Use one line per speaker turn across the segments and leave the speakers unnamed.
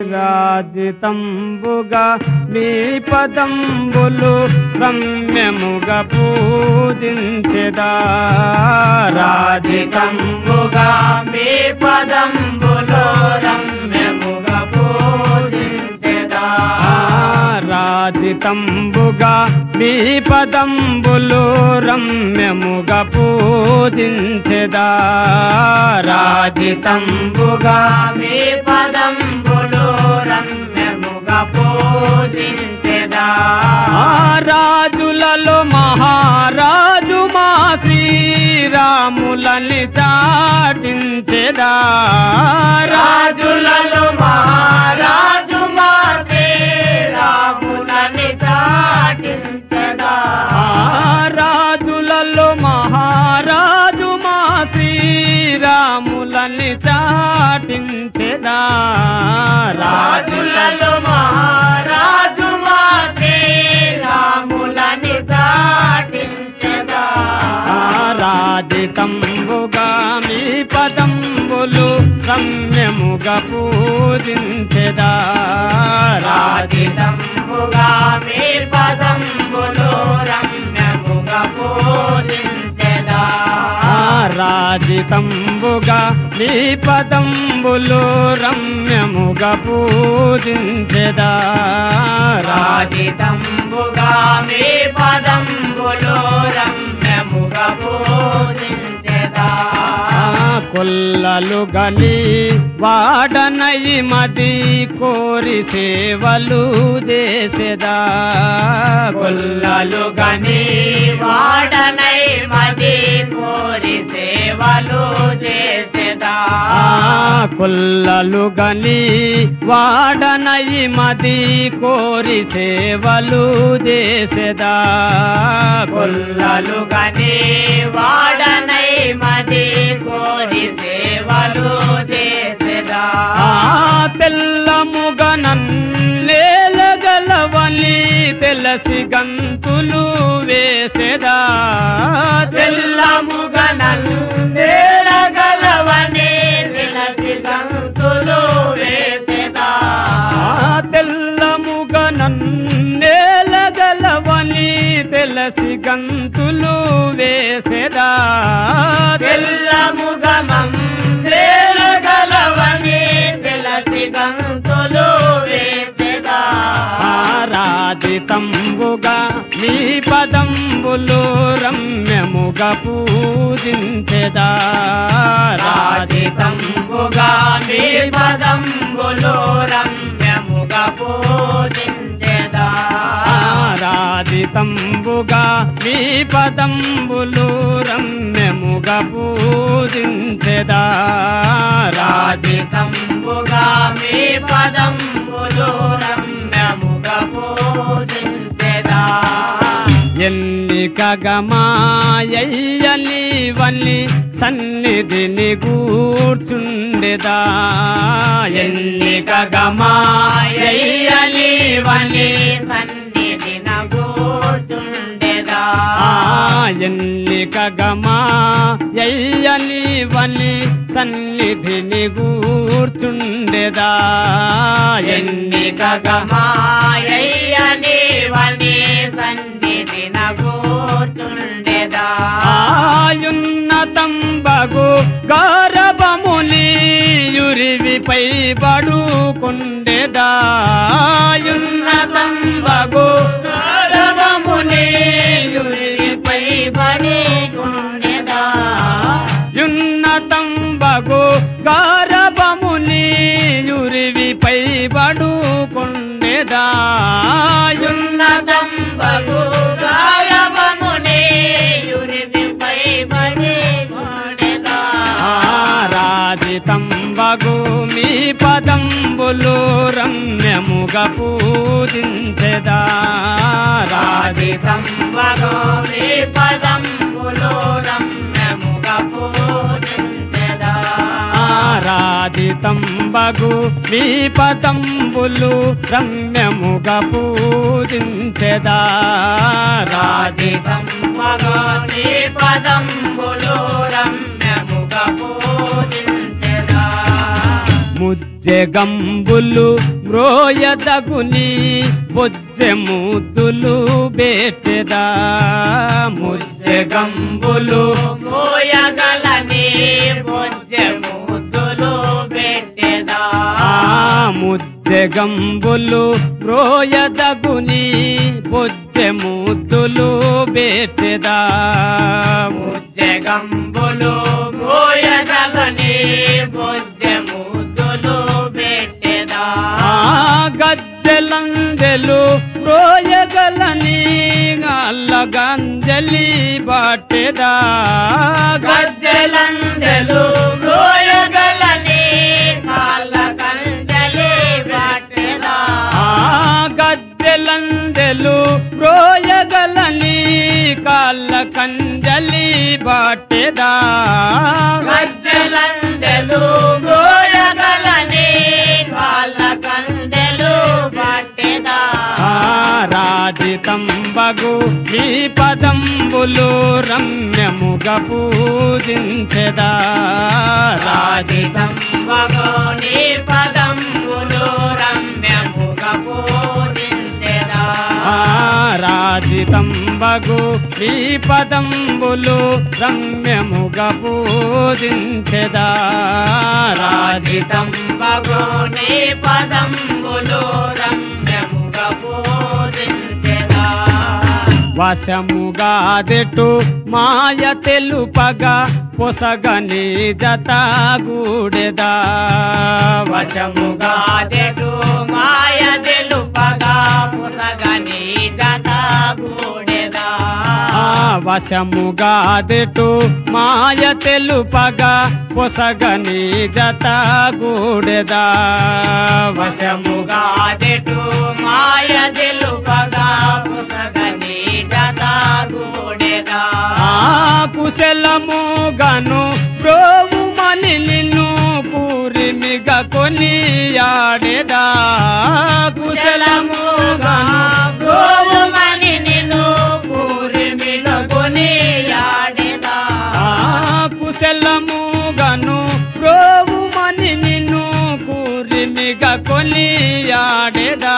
రాజితంబుగా మీ పదంబులు రమ్యముగా పూజించెదా రాజితంబుగా
మీ పదంబులో రమ్యముగా పూజించెదా
రాజితంబుగా మీ పదంబులు రమ్యముగా పూజించెదా రాజితంబుగా
మీ పదంబులో రమ్యముగా పూజించెదా
ఆ రాజులలో మహారాజు మా శ్రీరాములని చాటించెదా
రాజులలో మహారాజు మా శ్రీరాములని చాటించెదా
ఆ రాజులలో మహారాజు మా శ్రీరాములని చాటించెదా
రాజులలో మహారాజు మా శ్రీరాములని చాటించెదా
రాజితంబుగా మీ పదంబులు రమ్యముగా పూజించెదా
రాజితంబుగా మీ పదంబులు రమ్యముగా పూజించెదా
రాజితంబుగా మీ పదంబులు రమ్యముగా పూజించెదా
రాజితంబుగా మీ పదంబులు రమ్యముగా పూజించెదా
కొల్లలు గని వాడనయి మది కోరి సేవలు చేసేదా
కొల్లలు గని వాడనై మది కోరి సేవలు చేసేదా
ఆ కొల్లలు గని వాడనయి మది కోరి సేవలు చేసేదా
కొల్లలు గని వాడనై మది కోరి సేవలు చేసేదా
ఆ తెల్లముగ నన్నేలగలవలి తెలసి గంతులు వేసేదా
తెల్లముగనల్లేలగలవని విలసి గంతులు వేసేదా
ఆ తెల్లముగ నన్నేలగలవలి తెలసి గంతులు వేసేదా
తెల్లముగమం లేలగలవని విలసి గంతులు వేసేదా
ఆరాధితంబుగా మీ పదంబులు రమ్యముగా పూజించెదా
రాజితంబుగా మీ పదంబులు రమ్యముగా పూజించెదా
ఆరాధితంబుగా మీ పదంబులు రమ్యముగా పూజించెదా
రాజితంబుగా మీ పదంబులు రమ్యముగా పూజించెదా
ఎన్నికగమాయని వల్లి సన్నిధిని కూర్చుండెదా
ఎన్నికగమాయని వని సన్నిధిన కూర్చుండెదా
ఎన్నికగమా ఎయ్యని వల్లి సన్నిధిని కూర్చుండెదా
ఎన్నికగమాయని వని సన్నిధిన కూర్చుండెదా
ఆయున్నతంబగు గౌరవములి యురివిపై బడుకుండెదా
ఉన్నతంబగు గౌరవముని యురిపై బడి గుండెదా
యున్నతంబగు గౌరవములి యురివిపై బడుకుండెదా
ఉన్నతంబగు గౌరవముని యురిపై బడి గుండెదా
ఆరాధితంబగు మీ పదంబులు రమ్యముగా పూజించెదా
రాజితంబగు మీ పదంబులు రమ్యముగా పూజించెదా
ఆరాధితంబగు మీ పదంబులు రమ్యముగా పూజించెదా
రాజితంబగు మీ పదంబులు రమ్యముగా పూజించెదా
ముద్దు ముజ్జెగంబులు మ్రోయదగుని బొజ్జె ముద్దులు బేటెదా ముజ్జెగంబులు
మోయగలని బొజ్జె ముద్దులు పెట్టెదా
ఆ ముజ్జెగంబులు మ్రోయదగుని బొజ్జె ముద్దులు బేటెదా
ముజ్జెగంబులు మోయగలని బొజ్జె ముద్దులు పెట్టెదా
ఆ గజ్జలందెలు ప్రోయగలని అల్లగంజలి బాటెదా
గజ్జలందెలు మోయగలని కాళ్ళ కంజలి పెట్టెదా
ఆ గజ్జలందెలు ప్రోయగలని కాళ్ళ కంజలి బాటెదా
గజ్జలందెలు మోయగలని కాళ్ళ కందెలు పట్టెదా
ఆ రాజితంబగు ఈ పదంబులు రమ్యముగ పూజించెదా రాజితం
రాజితంబగోని పదంబులు రమ్యముగ పూజించెదా
ఆ రాజితంబగు ఈ పదంబులు రమ్యముగ పూజించెదా రాజితం
రాజితంబగోని పదంబులు రమ్యముగ పూజించెదా
వశముగాదెటు మాయ తెలుపగా పొసగని జత గూడెదా వశముగా
గాదెడు మాయ తెలుపగా పుసగని జత గూడెదా
ఆ వశముగాదెటు మాయ తెలుపగా పొసగని జత గూడెదా వశముగా
గాదెటు మాయ తెలుపగా పుసగని జత గూడెదా
ఆ కుశలముగను ప్రోవు మని నిన్ను పూరిమిగ కొని ఆడెదా
కుశలముగా
కుశలముగను
గోవుమని నిన్ను పూరిమిలో కొని ఆడెదా
ఆ కుశలముగను ప్రోవు మని నిన్ను పూరిమిగ కొని ఆడెదా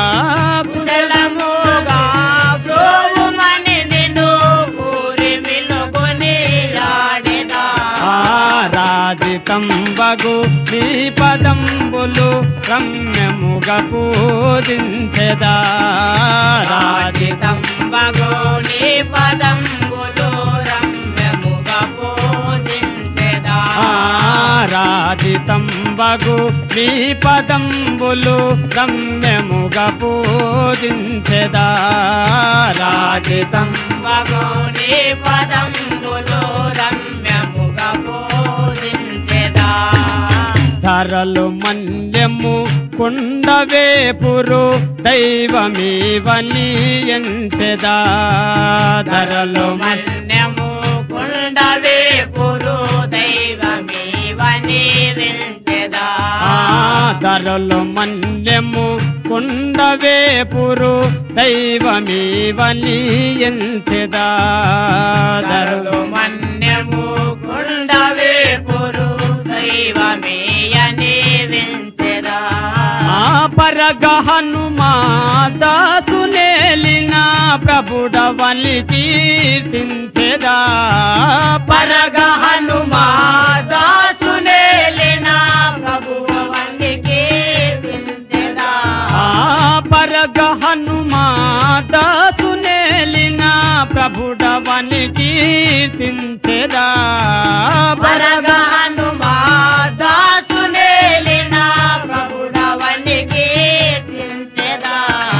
కుశలముగా గోవుమని నిన్ను పూరిమిలో కొని ఆడెదా
ఆ రాజితంబగు నీ పదంబులు రమ్యముగ పూజించెదా రాజితం
రాజితంబగోని పదంబులు రమ్యముగ పూజించెదా
ఆ రాజితంబగు నీ పదంబులు రమ్యముగ పూజించెదా రాజితం
భగోని పదంబులు రమ్యముగ పూజించెదా
ధరలు మన్యము కుండవేపురు దైవమీవని ఎంచెదా ధరలు మన్-
మన్యము కుండవే పురు దైవమీవని వించెదా
ఆ ధరలు మన్యము కుండవేపురు దైవమీవని ఎంచెదా
ధరలు
ధరలు
మన్యము కుండవే పురు దైవమీయని వించెదా
ఆ పరగ హనుమా దాసునేలిన ప్రభుడవని కీర్తించెదా
పరగ హనుమా దాసునేలిన ప్రభువని కీర్తించెదా
ఆ పరగ హనుమా దాసునేలిన ప్రభుడవని కీర్తించెదా
పరగ హనుమా దాసునేలిన ప్రభుడవని కీర్తించెదా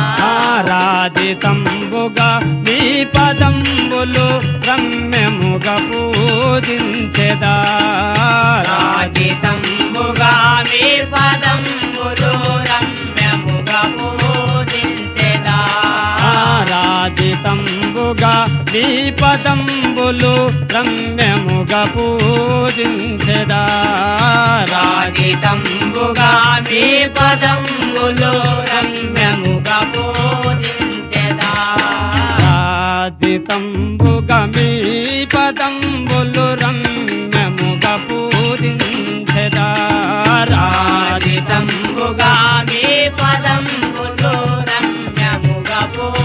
ఆరాధితంబుగా నీ పదంబులు రమ్యముగ పూజించెదా
రాజితంబుగా మీ పదంబులు రమ్యముగ పూజించెదా
ఆరాధితంబుగా నీ పదంబులు రమ్యముగ పూజించెదా
రాజితంబుగా మీ పదంబులు రమ్యముగ పూజించెదా
రాధితంబుగా మీ పదంబులు రమ్యముగ పూజించెదా రాధిత
పదంబులు రమ్యముగా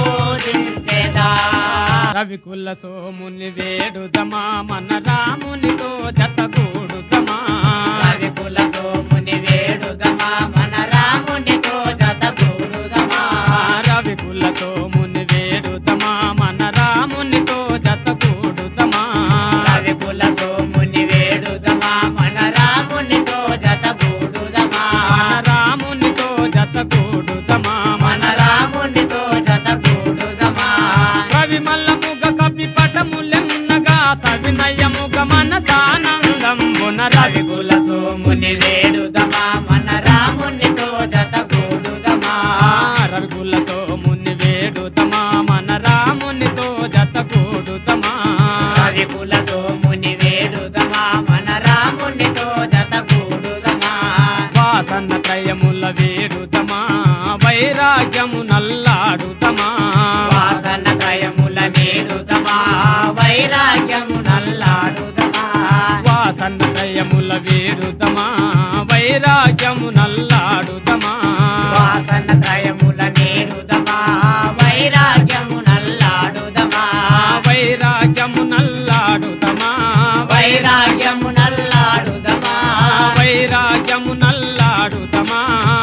పూజించెదా
రవికుల సోముని వేడుదమా మన రామునితో జతగూడుదమా
కవికుల సోముని వేడుదమా మన రామునితో జతగూడుదమా
రవికుల సోముని వేడుదమా మన రామునితో జతగూడుదమా
కవికుల సోముని వేడుదమా మన రామునితో జతగూడుదమా
మన రామునితో జతగూడుదమా
మన రామునితో జతగూడుదమా
కవి మల్లముగ కవి పటములెన్నగా సవినయముగ మనసానందంబున రవి
కవికుల సోముని వేడుదమా మన రామునితో జతగూడుదమా
రవికుల సోముని వేడుదమా మన రామునితో జతగూడుదమా
కవికుల సోముని వేడుదమా మన రామునితో జతగూడుదమా
వాసన త్రయముల వేడుదమా వైరాగ్యము నల్లాడుదమా
వాసన త్రయముల వేడుదమా వైరాగ్యము నల్లాడుదమా
వాసన త్రయముల వేడుదమా వైరాగ్యము నల్లాడుదమా
వాసన త్రయముల వేడుదమా వైరాగ్యము నల్లాడుదమా
వైరాగ్యము నల్లాడుదమా
వైరాగ్యము నల్లాడుదమా
వైరాగ్యము నల్లాడుదమా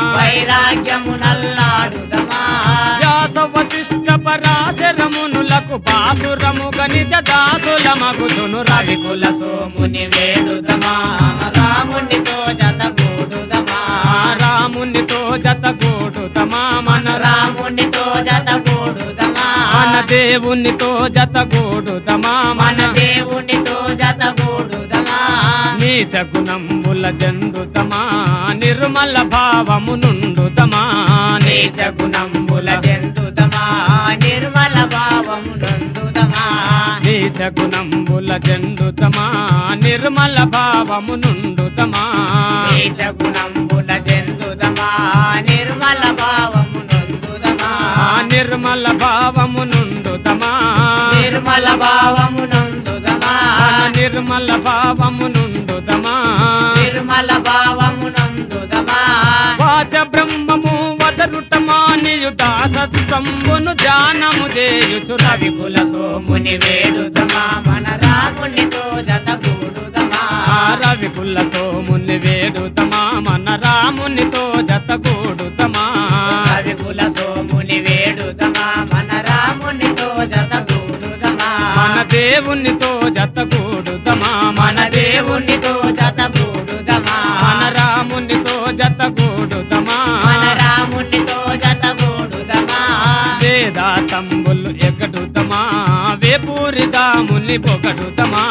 వైరాగ్యము నల్లాడుదమా
వ్యాస వశిష్ట పరాశరమునులకు బాసురముగ నిజ దాసుల మగుదును
రవికుల సోముని వేడుదమా రామునితో జతగూడుదమా
రామునితో జతగూడుదమా మన
రామునితో జతగూడుదమా
మన దేవునితో జతగూడుదమా
మన
మన
దేవునితో జతగూడుదమా
నీచ గుణంబుల జందుతమా నిర్మల భావము నుండుతమా
నీచ గుణంబుల జంతుదమా నిర్మల భావము నందుదమా
నీచ గుణంబుల జందుతమా నిర్మల భావము నుండుతమా
నీచ గుణంబుల జంతుదమా నిర్మల భావము నందుదమా
నిర్మల భావము నుండుతమా
నిర్మల భావము నందుదమా
నిర్మల భావము నుండుతమా
నిర్మల భావము నందుదమా
వాచ బ్రహ్మము వదరుటమా నియుట సత్సంబును ధ్యానము చేయుచు రవి
రవికుల సోముని వేడుదమా మన రామునితో జతగూడుదమా
రవి కుల్ల సోముని వేడుతమా మన రామునితో జతగూడుతమా
రవికుల సోముని వేడుదమా మన రామునితో జతగూడుదమా
మన దేవునితో జతగూడుతమా మన
మన దేవునితో జతగూడుదమా
మన రామునితో జతగూడుతమా
మన రామునితో జతగూడుదమా
వేదా తంబులు ఎగడుతమా వేపూరి దాముని పొగడుతమా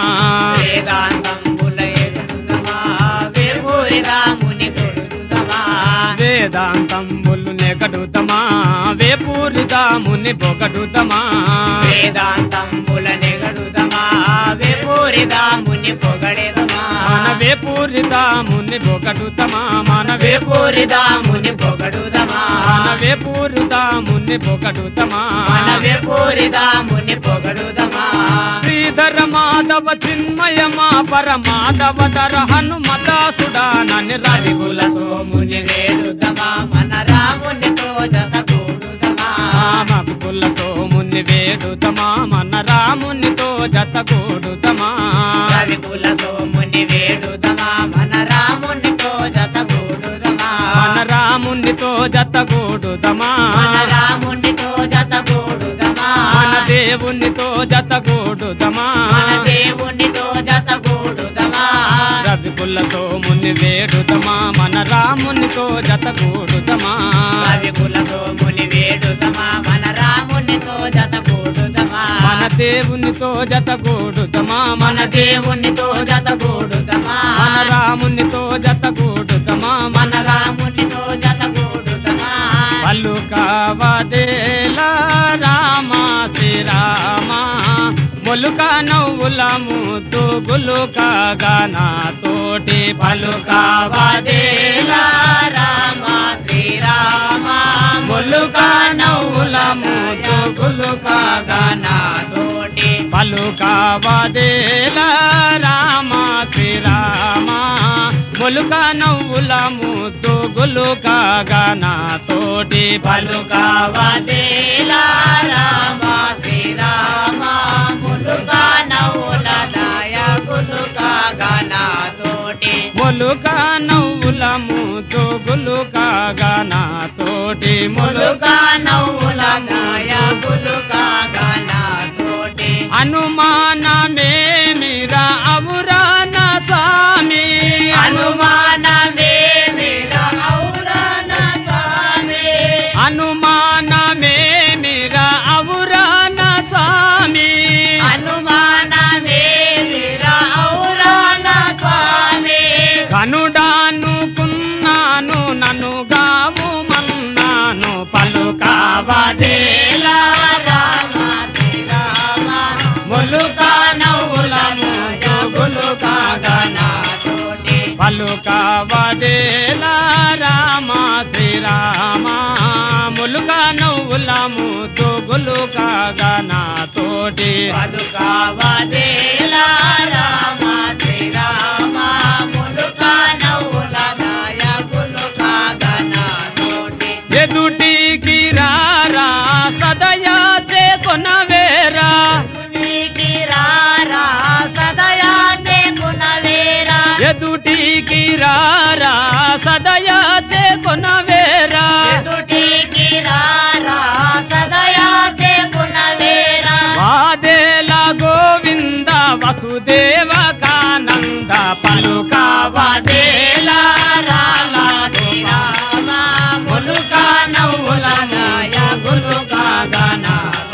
వేదాంతంబుల ఎగుడుదమా వేపూరిగా ముని కొడుదమా
వేదాంతంబులు నెగడుతమా వేపూరి దాముని పొగడుతమా
వేదాంతంబుల నెగడుదమా వేపూరిగా ముని పొగడెదమా
మన వేపూరి దాముని పొగడుతమా మన
వేపూరిగా ముని పొగడుదమా
మన వేపూరి దాముని పొగడుతమా
మన వేపూరిగా ముని పొగడుదమా
శ్రీధర మాధవ చిన్మయమా పరమాధవ ధర హనుమదాసుడా నని రవికుల
రవికుల సోముని వేడుదమా మన రామునితో జతగూడుదమా
మగుల సోముని వేడుతమా మన రామునితో జతగూడుతమా
రవికుల సోముని వేడుదమా మన రామునితో జతగూడుదమా
మన రామునితో జతగూడుదమా
మన రామునితో జతగూడుదమా
మన దేవునితో జతగూడుదమా
మన దేవునితో జతగూడుదమా
రవికుల సోముని వేడుదమా మన రామునితో జతగూడుదమా
రవికుల సోముని వేడుదమా మన రామునితో జతగూడుదమా
మన దేవునితో జతగూడుదమా మన
మన దేవునితో జతగూడుదమా
మన రామునితో జతగూడుదమా మన
మన రామునితో జతగూడుదమా
పల్లు కావదేల రామ శ్రీరామ మొలుక నవ్వుల ముద్దు గులుక గానా తోటి పలు కావదేలా
రామ శ్రీరామ
మొలుక నవ్వుల ముద్దు గులుక గానా
తోటి
పలు కావదేల రామ శ్రీరామ మొలుక నవ్వుల ముద్దు గులుక గానా తోటి తోటి
పలుకవదేలా రామ శ్రీరామ ములుక నవ్వుల దాయకులుక గణతోటి
మొలుక నవ్వుల మూతోగులు కాగా నా తోటి
ములుక
మొలుక
నవ్వుల దాయకులుక గణతోటి
అనుమానమేమిరా అవురా నా స్వామి
అనుమానమే మీద ఔరణ స్వామి
అనుమానమేమిరా అవురా నా స్వామి
అనుమానమే మీద ఔరణ స్వామి
కనుడానుకున్నాను నన్ను గావు మన్నాను పలుకావదేలా
రామ శ్రీరామ
మొలుక నవ్వులము జోగులు కాగనా
తోటి
పలుకావదేలా రామ శ్రీరామ ములుక నవ్వులము జోగులు కాగనా తోటి
పలుకవదేలా రామ శ్రీరామ ములుక నవ్వుల దాయకులుక గణతోటి
ఎదుటికి రారా సదయా చేకొనవేరా
నీకి రారా సదయా గుణవేరా
ఎదుటికి రారా సదయా చేకొనవేరా
ఎదుటికి రారా సదయా గుణవేరా
వాదేల గోవింద వసుదేవ కానంద పలుకావదేల రామ
రామ
ములుక నవ్వులనాయ గులుక గనా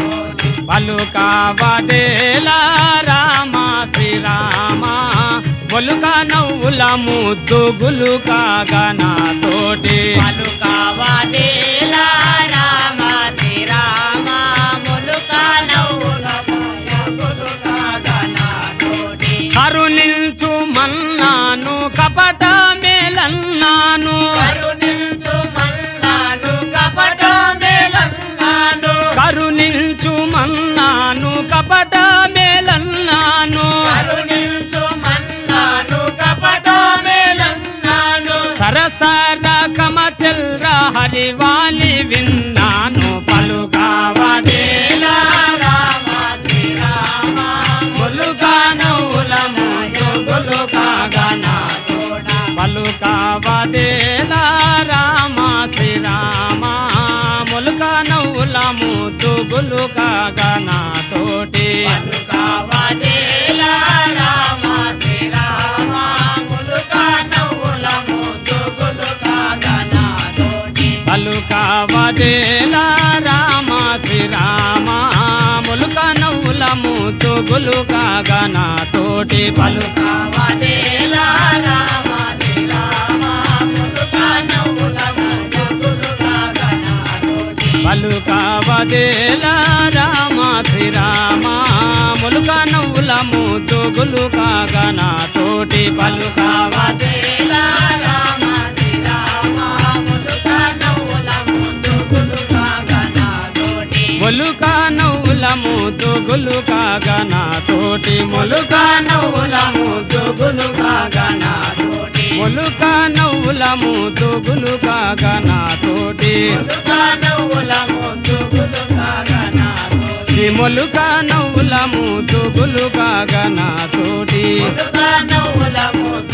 పలుకావదేల రామ శ్రీరామ ములుక నవ్వుల ముద్దు గులుక గనా తోటి
పలుకవదేలా రామ శ్రీరామ ములుక నవ్వుల గులుక గణతోటి
కరుణించు మన్నాను కపట మేలన్నాను
కరుణించు మన్నాను కపట మేలన్నాను
కరుణించు మన్నాను కపట మేలన్నాను
కరుణించు మన్నాను కపట మేలన్నాను
సరసర కమచెల్ర హరివాలి విన్నాను పలుకావదేలా
రామ శ్రీరామ
ములుగా నవ్వులము జోగులుగా గనా
తోడ
పలుకావదేలా రామ శ్రీరామ ములుక నవ్వులము జోగులుగా గనా తోటి
పలుకవదేలా రామ శ్రీరామ ములుక నవ్వుల ముద్దుగులుక గణతోటి
పలుకావదేలా రామ శ్రీరామ ములుక నవ్వులము జోగులుగా గనా తోటి పలుక
పలుకవదేలా రామ శ్రీరామ ములుక నవ్వుల ముద్దుగులుక గణతోటి
పలుకావదేలా రామ శ్రీరామ ములుక నవ్వులము జోగులుగా గనా తోటి పలుకావ
పలుకవదేలా రామ శ్రీరామ ములుక నవ్వుల ముద్దుగులుక గణతోటి
మొలుక నవ్వులము జోగులుగా గనా తోటి మొలుక నవ్వులము జోగులుగా గనా
తోటి
మొలుక నవ్వులము జోగులుగా గనా తోటి శ్రీ మొలుక నవ్వులము జోగులుగా గనా తోటి